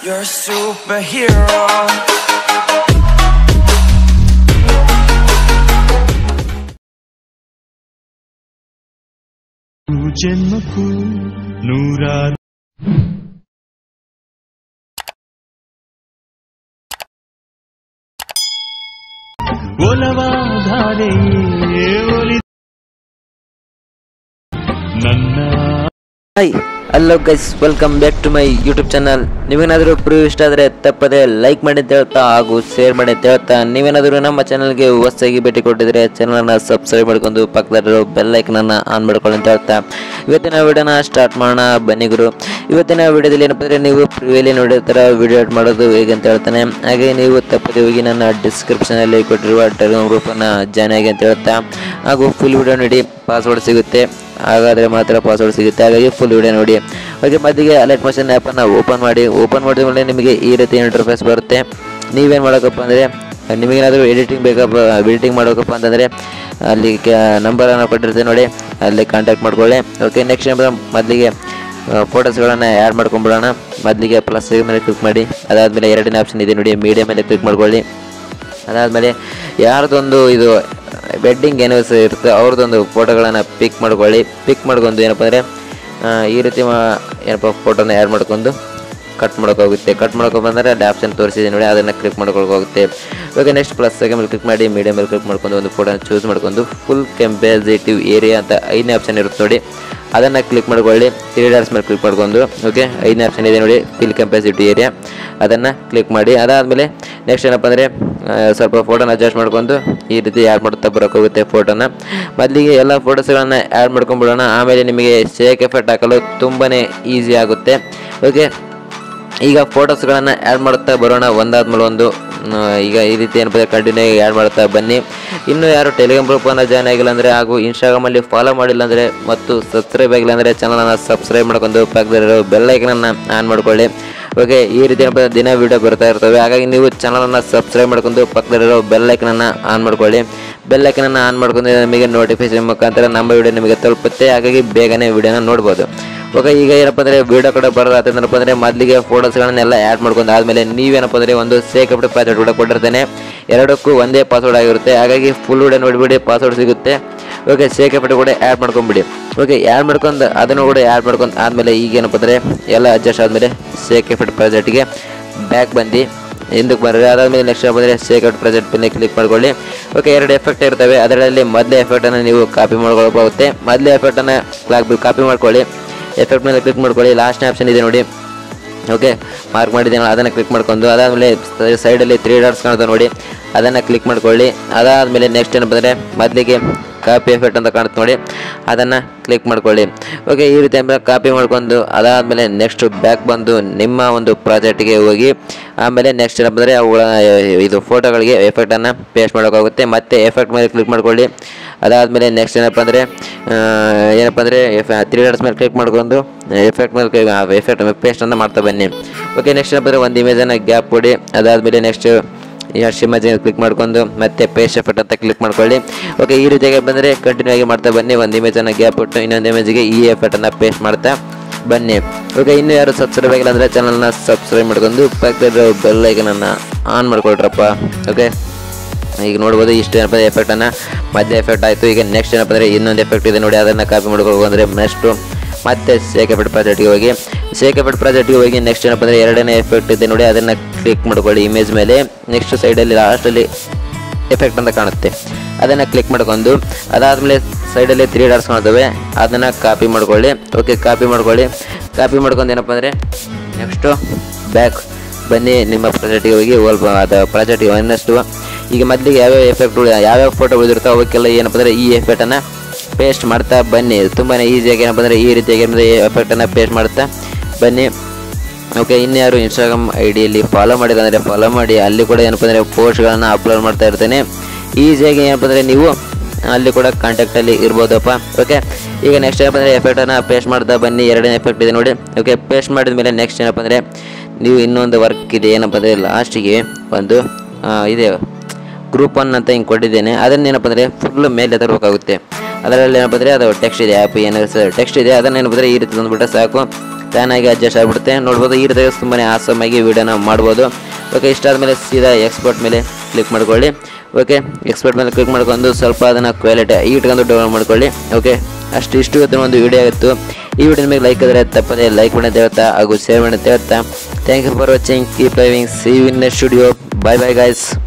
You're a superhero. ಜನ್ಮಕ್ಕೂ ನೂರಾರು ಒಲವಾಧಾರೆಯೇ ಒಲಿ ನನ್ನ hi hello guys welcome back to my YouTube channel ನೀವೇನಾದರೂ ಪ್ರಿವ್ ಇಷ್ಟ ಆದರೆ ತಪ್ಪದೆ ಲೈಕ್ ಮಾಡಿ ಅಂತ ಹೇಳ್ತಾ ಹಾಗೂ ಶೇರ್ ಮಾಡಿ ಅಂತ ಹೇಳ್ತಾ ನೀವೇನಾದರೂ ನಮ್ಮ ಚಾನಲ್ಗೆ ಹೊಸದಾಗಿ ಭೇಟಿ ಕೊಟ್ಟಿದ್ರೆ ಚಾನಲನ್ನು ಸಬ್ಸ್ಕ್ರೈಬ್ ಮಾಡ್ಕೊಂಡು ಪಕ್ಕದಲ್ಲಿರೋ ಬೆಲ್ ಐಕನನ್ನು ಆನ್ ಮಾಡ್ಕೊಳ್ಳಿ ಅಂತ ಹೇಳ್ತಾ ಇವತ್ತಿನ ವಿಡಿಯೋನ ಸ್ಟಾರ್ಟ್ ಮಾಡೋಣ ಬನ್ನಿ ಗುರು ಇವತ್ತಿನ ವಿಡಿಯೋದಲ್ಲಿ ಏನಪ್ಪ ಅಂದರೆ ನೀವು ಪ್ರಿವಿಯಲ್ಲಿ ನೋಡಿದ ಥರ ವಿಡಿಯೋ ಎಡ್ ಮಾಡೋದು ಹೇಗೆ ಅಂತ ಹೇಳ್ತಾನೆ ಹಾಗೆ ನೀವು ತಪ್ಪದೆ ಹೋಗಿ ನನ್ನ ಡಿಸ್ಕ್ರಿಪ್ಷನಲ್ಲಿ ಕೊಟ್ಟಿರುವ ಟೆಲಿಗ್ರಾಮ್ ಗ್ರೂಪನ್ನು ಜಾಯ್ನ್ ಆಗಿ ಅಂತ ಹೇಳ್ತಾ ಹಾಗೂ ಫುಲ್ ವಿಡಿಯೋ ನೋಡಿ ಪಾಸ್ವರ್ಡ್ ಸಿಗುತ್ತೆ ಹಾಗಾದರೆ ಮಾತ್ರ ಪಾಸ್ವರ್ಡ್ ಸಿಗುತ್ತೆ ಹಾಗಾಗಿ ಫುಲ್ ವಿಡಿಯೋ ನೋಡಿ ಓಕೆ ಮದ್ದಿಗೆ ಅಲರ್ಟ್ ಮೋಷನ್ ಆ್ಯಪನ್ನು ಓಪನ್ ಮಾಡಿ ಓಪನ್ ಮಾಡಿದ ಮೇಲೆ ನಿಮಗೆ ಈ ರೀತಿ ಇಂಟರ್ಫೇಸ್ ಬರುತ್ತೆ ನೀವೇನು ಮಾಡೋಕ್ಕಪ್ಪ ಅಂದರೆ ನಿಮಗೇನಾದರೂ ಎಡಿಟಿಂಗ್ ಬೇಕಪ್ಪ ಎಡಿಟಿಂಗ್ ಮಾಡೋಕಪ್ಪ ಅಂತಂದರೆ ಅಲ್ಲಿ ನಂಬರನ್ನು ಕೊಟ್ಟಿರ್ತೀವಿ ನೋಡಿ ಅಲ್ಲಿ ಕಾಂಟ್ಯಾಕ್ಟ್ ಮಾಡ್ಕೊಳ್ಳಿ ಓಕೆ ನೆಕ್ಸ್ಟ್ ಏನಪ್ಪ ಮೊದಲಿಗೆ ಫೋಟೋಸ್ಗಳನ್ನು ಆ್ಯಡ್ ಮಾಡ್ಕೊಂಬಿಡೋಣ ಮೊದಲಿಗೆ ಪ್ಲಸ್ ಮೇಲೆ ಕ್ಲಿಕ್ ಮಾಡಿ ಅದಾದಮೇಲೆ ಎರಡನೇ ಆಪ್ಷನ್ ಇದೆ ನೋಡಿ ಮೀಡಿಯಾ ಮೇಲೆ ಕ್ಲಿಕ್ ಮಾಡ್ಕೊಳ್ಳಿ ಅದಾದಮೇಲೆ ಯಾರ್ದೊಂದು ಇದು ವೆಡ್ಡಿಂಗ್ ಆ್ಯನಿವರ್ಸರಿ ಇರುತ್ತೆ ಅವ್ರದ್ದೊಂದು ಫೋಟೋಗಳನ್ನು ಪಿಕ್ ಮಾಡ್ಕೊಳ್ಳಿ ಪಿಕ್ ಮಾಡ್ಕೊಂಡು ಏನಪ್ಪ ಅಂದರೆ ಈ ರೀತಿ ಮಾ ಏನಪ್ಪ ಫೋಟೋನ ಆ್ಯಡ್ ಮಾಡ್ಕೊಂಡು ಕಟ್ ಮಾಡೋಕ್ಕೋಗುತ್ತೆ ಕಟ್ ಮಾಡ್ಕೊ ಬಂದರೆ ಅಲ್ಲಿ ಆಪ್ಷನ್ ತೋರಿಸಿದೆ ನೋಡಿ ಅದನ್ನು ಕ್ಲಿಕ್ ಮಾಡ್ಕೊಳಕ್ಕೋಗುತ್ತೆ ಇವಾಗ ನೆಕ್ಸ್ಟ್ ಪ್ಲಸ್ ಮೇಲೆ ಕ್ಲಿಕ್ ಮಾಡಿ ಮೀಡಿಯಮ್ ಮೇಲೆ ಕ್ಲಿಕ್ ಮಾಡ್ಕೊಂಡು ಒಂದು ಫೋಟೋನ ಚೂಸ್ ಮಾಡ್ಕೊಂಡು ಫುಲ್ ಕೆಂಪೇಸಿಟಿವ್ ಏರಿಯಾ ಅಂತ ಐದನೇ ಆಪ್ಷನ್ ಇರುತ್ತೆ ನೋಡಿ ಅದನ್ನು ಕ್ಲಿಕ್ ಮಾಡ್ಕೊಳ್ಳಿ ತ್ರೀ ಡಾಟ್ಸ್ ಮೇಲೆ ಕ್ಲಿಕ್ ಮಾಡ್ಕೊಂಡು ಓಕೆ ಐದನೇ ಆಪ್ಷನ್ ಇದೆ ನೋಡಿ ಫಿಲ್ ಕೆಂಪಾಸಿಟಿ ಏರಿಯಾ ಅದನ್ನು ಕ್ಲಿಕ್ ಮಾಡಿ ಅದಾದಮೇಲೆ ನೆಕ್ಸ್ಟ್ ಏನಪ್ಪ ಅಂದರೆ ಸ್ವಲ್ಪ ಫೋಟೋನ ಅಡ್ಜಸ್ಟ್ ಮಾಡ್ಕೊಂಡು ಈ ರೀತಿ ಆ್ಯಡ್ ಮಾಡ್ತಾ ಬರೋಕ್ಕೋಗುತ್ತೆ ಫೋಟೋನ ಮೊದಲಿಗೆ ಎಲ್ಲ ಫೋಟೋಸ್ಗಳನ್ನು ಆ್ಯಡ್ ಮಾಡ್ಕೊಂಡ್ಬಿಡೋಣ ಆಮೇಲೆ ನಿಮಗೆ ಶೇಕ್ ಎಫೆಕ್ಟ್ ಹಾಕಲು ತುಂಬಾ ಈಸಿ ಆಗುತ್ತೆ ಓಕೆ ಈಗ ಫೋಟೋಸ್ಗಳನ್ನು ಆ್ಯಡ್ ಮಾಡುತ್ತಾ ಬರೋಣ ಒಂದಾದ್ಮೇಲೆ ಒಂದು ಆ, ಈಗ ಈ ರೀತಿ ಏನಪ್ಪ ಕಂಟಿನ್ಯೂ ಆಗಿ ಆ್ಯಡ್ ಮಾಡ್ತಾ ಬನ್ನಿ ಇನ್ನೂ ಯಾರು ಟೆಲಿಗ್ರಾಮ್ ಗ್ರೂಪನ್ನು ಜಾಯ್ನ್ ಆಗಿಲ್ಲ ಅಂದರೆ ಹಾಗೂ ಇನ್ಸ್ಟಾಗ್ರಾಮಲ್ಲಿ ಫಾಲೋ ಮಾಡಿಲ್ಲ ಅಂದರೆ ಮತ್ತು ಸಬ್ಸ್ಕ್ರೈಬ್ ಆಗಿಲ್ಲ ಅಂದರೆ ಚಾನಲನ್ನು ಸಬ್ಸ್ಕ್ರೈಬ್ ಮಾಡ್ಕೊಂಡು ಪಕ್ಕದಲ್ಲಿರೋ ಬೆಲ್ಲೈಕನನ್ನು ಆನ್ ಮಾಡ್ಕೊಳ್ಳಿ ಓಕೆ ಈ ರೀತಿ ಏನಪ್ಪ ದಿನ ವೀಡಿಯೋ ಬರ್ತಾ ಇರ್ತವೆ ಹಾಗಾಗಿ ನೀವು ಚಾನಲನ್ನು ಸಬ್ಸ್ಕ್ರೈಬ್ ಮಾಡ್ಕೊಂಡು ಪಕ್ಕದಲ್ಲಿರೋ ಬೆಲ್ಲೈಕನನ್ನು ಆನ್ ಮಾಡ್ಕೊಳ್ಳಿ ಬೆಲ್ಲೈಕನನ್ನು ಆನ್ ಮಾಡ್ಕೊಂಡು ನಿಮಗೆ ನೋಟಿಫಿಕೇಶನ್ ಮುಖಾಂತರ ನಮ್ಮ ವಿಡಿಯೋ ನಿಮಗೆ ತಲುಪುತ್ತೆ ಹಾಗಾಗಿ ಬೇಗನೆ ವಿಡಿಯೋನ ನೋಡ್ಬೋದು ಓಕೆ ಈಗ ಏನಪ್ಪ ಅಂದರೆ ವಿಡಿಯೋ ಕಡೆ ಬರೋದಾತಂದ್ರಪ್ಪ ಅಂದರೆ ಮೊದಲಿಗೆ ಫೋಟೋಸ್ಗಳನ್ನೆಲ್ಲ ಆ್ಯಡ್ ಮಾಡ್ಕೊಂಡು ಆದಮೇಲೆ ನೀವೇನಪ್ಪ ಅಂದರೆ ಒಂದು ಸೇಕಪ್ಟೆ ಪಾಸ್ವರ್ಡ್ ಕೂಡ ಕೊಟ್ಟಿರ್ತೇನೆ ಎರಡಕ್ಕೂ ಒಂದೇ ಪಾಸ್ವರ್ಡ್ ಆಗಿರುತ್ತೆ ಹಾಗಾಗಿ ಫುಲ್ ವಿಡಿಯೋ ನೋಡಿಬಿಡಿ ಪಾಸ್ವರ್ಡ್ ಸಿಗುತ್ತೆ ಓಕೆ ಸೇಕಪ್ಟೆ ಕೂಡ ಆ್ಯಡ್ ಮಾಡ್ಕೊಂಬಿಡಿ ಓಕೆ ಆ್ಯಡ್ ಮಾಡ್ಕೊಂಡು ಅದನ್ನು ಕೂಡ ಆ್ಯಡ್ ಮಾಡ್ಕೊಂಡು ಆದಮೇಲೆ ಈಗೇನಪ್ಪ ಅಂದರೆ ಎಲ್ಲ ಅಡ್ಜಸ್ಟ್ ಆದಮೇಲೆ ಸೇಕೆಫೆಟ್ ಪ್ರಾಜೆಕ್ಟ್ಗೆ ಬ್ಯಾಕ್ ಬಂದು ಹಿಂದಕ್ಕೆ ಬರ್ರಿ ಅದಾದಮೇಲೆ ನೆಕ್ಸ್ಟ್ ಬಂದರೆ ಸೇಕೌಟ್ ಪ್ರಾಜೆಕ್ಟ್ ಮೇಲೆ ಕ್ಲಿಕ್ ಮಾಡ್ಕೊಳ್ಳಿ ಓಕೆ ಎರಡು ಎಫೆಕ್ಟ್ ಇರ್ತವೆ ಅದರಲ್ಲಿ ಮೊದಲೇ ಎಫೆಕ್ಟನ್ನು ನೀವು ಕಾಪಿ ಮಾಡ್ಕೊಳ್ಬೋಗುತ್ತೆ ಮೊದಲೇ ಎಫೆಕ್ಟನ್ನು ಕಾಪಿ ಮಾಡ್ಕೊಳ್ಳಿ ಎಫೆಕ್ಟ್ ಮೇಲೆ ಕ್ಲಿಕ್ ಮಾಡ್ಕೊಳ್ಳಿ ಲಾಸ್ಟ್ನೇ ಆಪ್ಷನ್ ಇದೆ ನೋಡಿ ಓಕೆ ಮಾರ್ಕ್ ಮಾಡಿದ್ದೇನೆ ಅದನ್ನು ಕ್ಲಿಕ್ ಮಾಡ್ಕೊಂಡು ಅದಾದಮೇಲೆ ಸೈಡಲ್ಲಿ ತ್ರೀ ಡಾಟ್ಸ್ ಕಾಣುತ್ತೆ ನೋಡಿ ಅದನ್ನು ಕ್ಲಿಕ್ ಮಾಡ್ಕೊಳ್ಳಿ ಅದಾದಮೇಲೆ ನೆಕ್ಸ್ಟ್ ಏನಪ್ಪ ಅಂದರೆ ಮೊದಲಿಗೆ ಕಾಪಿ ಎಫೆಕ್ಟ್ ಅಂತ ಕಾಣುತ್ತೆ ನೋಡಿ ಅದನ್ನು ಕ್ಲಿಕ್ ಮಾಡ್ಕೊಳ್ಳಿ ಓಕೆ ಈ ರೀತಿ ಕಾಪಿ ಮಾಡ್ಕೊಂಡು ಅದಾದಮೇಲೆ ನೆಕ್ಸ್ಟ್ ಬ್ಯಾಕ್ ಬಂದು ನಿಮ್ಮ ಒಂದು ಪ್ರಾಜೆಕ್ಟ್ಗೆ ಹೋಗಿ ಆಮೇಲೆ ನೆಕ್ಸ್ಟ್ ಏನಪ್ಪ ಅಂದರೆ ಅವುಗಳ ಇದು ಫೋಟೋಗಳಿಗೆ ಎಫೆಕ್ಟನ್ನು ಪೇಸ್ಟ್ ಮಾಡೋಕ್ಕಾಗುತ್ತೆ ಮತ್ತೆ ಎಫೆಕ್ಟ್ ಮೇಲೆ ಕ್ಲಿಕ್ ಮಾಡ್ಕೊಳ್ಳಿ ಅದಾದಮೇಲೆ ನೆಕ್ಸ್ಟ್ ಏನಪ್ಪ ಅಂದರೆ ಏನಪ್ಪ ಅಂದರೆ ಎಫ್ ತ್ರೀ ಡಾಟ್ಸ್ ಮೇಲೆ ಕ್ಲಿಕ್ ಮಾಡ್ಕೊಂಡು ಎಫೆಕ್ಟ್ ಮೇಲೆ ಎಫೆಕ್ಟ್ ಪೇಸ್ಟನ್ನು ಮಾಡ್ತಾ ಬನ್ನಿ ಓಕೆ ನೆಕ್ಸ್ಟ್ ಏನಪ್ಪ ಅಂದರೆ ಒಂದು ಇಮೇಜನ್ನು ಗ್ಯಾಪ್ ಕೊಡಿ ಅದಾದಮೇಲೆ ನೆಕ್ಸ್ಟ್ ಎಷ್ಟು ಇಮೇಜ್ ಕ್ಲಿಕ್ ಮಾಡ್ಕೊಂಡು ಮತ್ತೆ ಪೇಸ್ಟ್ ಎಫೆಕ್ಟ್ ಅಂತ ಕ್ಲಿಕ್ ಮಾಡ್ಕೊಳ್ಳಿ ಓಕೆ ಈ ರೀತಿಯಾಗಿ ಬಂದರೆ ಕಂಟಿನ್ಯೂ ಆಗಿ ಮಾಡ್ತಾ ಬನ್ನಿ ಒಂದು ಇಮೇಜನ್ನು ಗ್ಯಾಪ್ ಕೊಟ್ಟು ಇನ್ನೊಂದು ಇಮೇಜ್ಗೆ ಈ ಎಫೆಕ್ಟನ್ನು ಪೇಸ್ಟ್ ಮಾಡ್ತಾ ಬನ್ನಿ ಓಕೆ ಇನ್ನೂ ಯಾರು ಸಬ್ಸ್ಕ್ರೈಬ್ ಆಗಿಲ್ಲ ಅಂದರೆ ಚಾನಲ್ನ ಸಬ್ಸ್ಕ್ರೈಬ್ ಮಾಡ್ಕೊಂಡು ಪಕ್ಕದಲ್ಲಿರೋ ಬೆಲ್ ಐಕನನ್ನು ಆನ್ ಮಾಡ್ಕೊಳ್ರಪ್ಪ ಓಕೆ ಈಗ ನೋಡ್ಬೋದು ಇಷ್ಟು ಏನಪ್ಪ ಎಫೆಕ್ಟನ್ನು ಮಧ್ಯೆ ಎಫೆಕ್ಟ್ ಆಯಿತು ಈಗ ನೆಕ್ಸ್ಟ್ ಏನಪ್ಪ ಅಂದರೆ ಇನ್ನೊಂದು ಎಫೆಕ್ಟ್ ಇದೆ ನೋಡಿ ಅದನ್ನು ಕಾಪಿ ಮಾಡ್ಕೊಂಡು ಅಂದರೆ ನೆಕ್ಸ್ಟು ಮತ್ತೆ ಸೇಕ್ ಎಫೆಕ್ಟ್ ಪ್ರಾಜೆಕ್ಟ್ಗೆ ಹೋಗಿ ಸೇಕ್ ಎಫೆಕ್ಟ್ ಪ್ರಾಜೆಕ್ಟ್ಗೆ ಹೋಗಿ ನೆಕ್ಸ್ಟ್ ಏನಪ್ಪ ಅಂದರೆ ಎರಡನೇ ಎಫೆಕ್ಟ್ ಇದೆ ನೋಡಿ ಅದನ್ನು ಕ್ಲಿಕ್ ಮಾಡ್ಕೊಳ್ಳಿ ಇಮೇಜ್ ಮೇಲೆ ನೆಕ್ಸ್ಟ್ ಸೈಡಲ್ಲಿ ಲಾಸ್ಟಲ್ಲಿ ಎಫೆಕ್ಟ್ ಅಂತ ಕಾಣುತ್ತೆ ಅದನ್ನು ಕ್ಲಿಕ್ ಮಾಡ್ಕೊಂಡು ಅದಾದಮೇಲೆ ಸೈಡಲ್ಲಿ ತ್ರೀ ಡಾಟ್ಸ್ ಕಾಣ್ತವೆ ಅದನ್ನು ಕಾಪಿ ಮಾಡ್ಕೊಳ್ಳಿ ಓಕೆ ಕಾಪಿ ಮಾಡ್ಕೊಳ್ಳಿ ಕಾಪಿ ಮಾಡ್ಕೊಂಡು ಏನಪ್ಪ ಅಂದರೆ ನೆಕ್ಸ್ಟು ಬ್ಯಾಕ್ ಬನ್ನಿ ನಿಮ್ಮ ಪ್ರಾಜೆಕ್ಟಿಗೆ ಹೋಗಿ ಸ್ವಲ್ಪ ಅದು ಪ್ರಾಜೆಕ್ಟಿಗೆ ಇನ್ನಷ್ಟು ಈಗ ಮೊದಲಿಗೆ ಯಾವ್ಯಾವ ಎಫೆಕ್ಟ್ಗಳು ಯಾವ್ಯಾವ ಫೋಟೋ ಉಳಿದಿರ್ತೋ ಅವಕ್ಕೆಲ್ಲ ಏನಪ್ಪ ಅಂದರೆ ಈ ಎಫೆಕ್ಟನ್ನು ಪೇಸ್ಟ್ ಮಾಡ್ತಾ ಬನ್ನಿ ತುಂಬಾ ಈಸಿಯಾಗಿ ಏನಪ್ಪ ಅಂದರೆ ಈ ರೀತಿಯಾಗಿ ಏನಂದರೆ ಎಫೆಕ್ಟನ್ನು ಪೇಸ್ಟ್ ಮಾಡ್ತಾ ಬನ್ನಿ ಓಕೆ ಇನ್ಯಾರು ಇನ್ಸ್ಟಾಗ್ರಾಮ್ ಐ ಡಿಯಲ್ಲಿ ಫಾಲೋ ಮಾಡಿದ್ರೆ ಅಂದರೆ ಫಾಲೋ ಮಾಡಿ ಅಲ್ಲಿ ಕೂಡ ಏನಪ್ಪ ಅಂದರೆ ಪೋಸ್ಟ್ಗಳನ್ನು ಅಪ್ಲೋಡ್ ಮಾಡ್ತಾ ಇರ್ತೇನೆ ಈಸಿಯಾಗಿ ಏನಪ್ಪ ಅಂದರೆ ನೀವು ಅಲ್ಲಿ ಕೂಡ ಕಾಂಟ್ಯಾಕ್ಟಲ್ಲಿ ಇರ್ಬೋದಪ್ಪ ಓಕೆ ಈಗ ನೆಕ್ಸ್ಟ್ ಏನಪ್ಪ ಅಂದರೆ ಎಫೆಕ್ಟನ್ನು ಪೇಸ್ಟ್ ಮಾಡ್ತಾ ಬನ್ನಿ ಎರಡನೇ ಎಫೆಕ್ಟ್ ಇದೆ ನೋಡಿ ಓಕೆ ಪೇಸ್ಟ್ ಮಾಡಿದ ಮೇಲೆ ನೆಕ್ಸ್ಟ್ ಏನಪ್ಪ ಅಂದರೆ ನೀವು ಇನ್ನೊಂದು ವರ್ಕ್ ಇದೆ ಏನಪ್ಪ ಅಂದರೆ ಲಾಸ್ಟಿಗೆ ಒಂದು ಆ, ಇದೆ ಗ್ರೂಪ್ ಒನ್ ಅಂತ ಹಿಂಗೆ ಕೊಟ್ಟಿದ್ದೇನೆ ಅದನ್ನ ಏನಪ್ಪ ಅಂದರೆ ಫುಲ್ ಮೇಲೆ ತರಬೇಕಾಗುತ್ತೆ ಅದರಲ್ಲಿ ಏನಪ್ಪ ಅಂದರೆ ಅದು ಟೆಕ್ಸ್ಟ್ ಇದೆ ಆ್ಯಪ್ ಏನು ಟೆಕ್ಸ್ಟ್ ಇದೆ ಅದನ್ನು ಏನಪ್ಪ ಅಂದರೆ ಈ ರೀತಿ ತಂದುಬಿಟ್ರೆ ಸಾಕು ತಾನಾಗಿ ಅಡ್ಜಸ್ಟ್ ಆಗಿಬಿಡುತ್ತೆ ನೋಡ್ಬೋದು ಈ ರೀತಿಯಾಗಿ ತುಂಬಾ ಆಸಮಾಗಿ ವೀಡಿಯೋನ ಮಾಡ್ಬೋದು ಓಕೆ ಇಷ್ಟ ಆದಮೇಲೆ ಸೀದಾ ಎಕ್ಸ್ಪೋರ್ಟ್ ಮೇಲೆ ಕ್ಲಿಕ್ ಮಾಡ್ಕೊಳ್ಳಿ ಓಕೆ ಎಕ್ಸ್ಪೋರ್ಟ್ ಮೇಲೆ ಕ್ಲಿಕ್ ಮಾಡ್ಕೊಂಡು ಸ್ವಲ್ಪ ಅದನ್ನು ಕ್ವಾಲಿಟಿ ಇಟ್ಕೊಂಡು ಡೌನ್ಲೋಡ್ ಮಾಡ್ಕೊಳ್ಳಿ ಓಕೆ ಅಷ್ಟು ಇಷ್ಟು ಇವತ್ತಿನ ಒಂದು ವಿಡಿಯೋ ಆಗಿತ್ತು ಈ ವಿಡಿಯೋ ಮೇಲೆ ಲೈಕ್ ಆದರೆ ತಪ್ಪದೆ ಲೈಕ್ ಮಾಡಿ ಅಂತ ಹೇಳ್ತಾ ಹಾಗೂ ಶೇರ್ ಮಾಡಿ ಅಂತ ಹೇಳ್ತಾ thank you for watching keep living C in studio bye bye guys